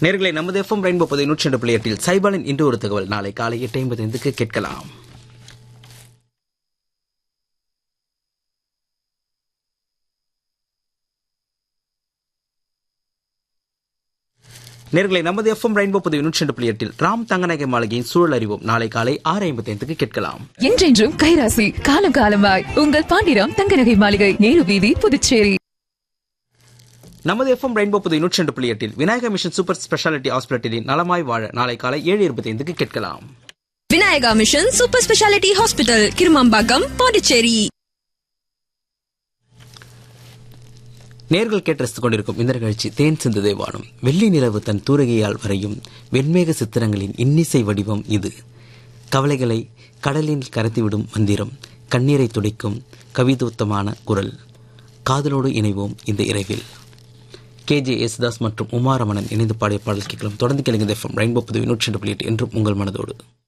நேர்களை நமது FM rainbow பதி நூற்றி ரெண்டு புள்ளி எட்டில் சைபாலின் இன்று ஒரு தகவல் நாளை காலை எட்டு ஐம்பது ஐந்துக்கு கேட்கலாம் நேர்களை நமது எஃப்எம் ரெயின்போ பதிவு நூற்றி ரெண்டு புள்ளி எட்டில் ராம் தங்கநாயக மாளிகையின் சூழல் அறிவோம் நாளை காலை ஆறு ஐம்பத்தி ஐந்துக்கு கேட்கலாம் என்றென்றும் கைராசி காலம் காலமாய் உங்கள் பாண்டிராம் தங்கநகை மாளிகை நேரு வீதி புதுச்சேரி நமது எஃப்எம் ரெயின்போ புதிய நூற்றி ரெண்டு புள்ளி எட்டில் விநாயக மிஷன் சூப்பர் ஸ்பெஷாலிட்டி ஹாஸ்பிட்டலின் நலமாய் வாழ நாளை காலை ஏழு இருபத்தி ஐந்துக்கு கேட்கலாம் Vinayaka mission super speciality hospital Kirumampakkam Pondicherry நேர்கள் கேட்டு ரசித்துக் கொண்டிருக்கும் இந்த நிகழ்ச்சி தேன் சிந்து தேவானம் வெள்ளி நிலவு தன் தூரகையால் வரையும் வெண்மேக சித்திரங்களின் இன்னிசை வடிவம் இது கவலைகளை கடலில் கரைத்துவிடும் மந்திரம் கண்ணீரை துடைக்கும் கவிதூத்தமான குரல் காதலோடு இணைவோம் இந்த இரவில் கே ஜே யேசுதாஸ் மற்றும் உமாரமணன் இணைந்து பாடிய பாடல் கேட்கலாம் தொடர்ந்து கேளுங்க எஃப்எம் ரெயின்போ புதுவை நூற்றி ரெண்டு புள்ளி எட்டு என்றும் உங்கள் மனதோடு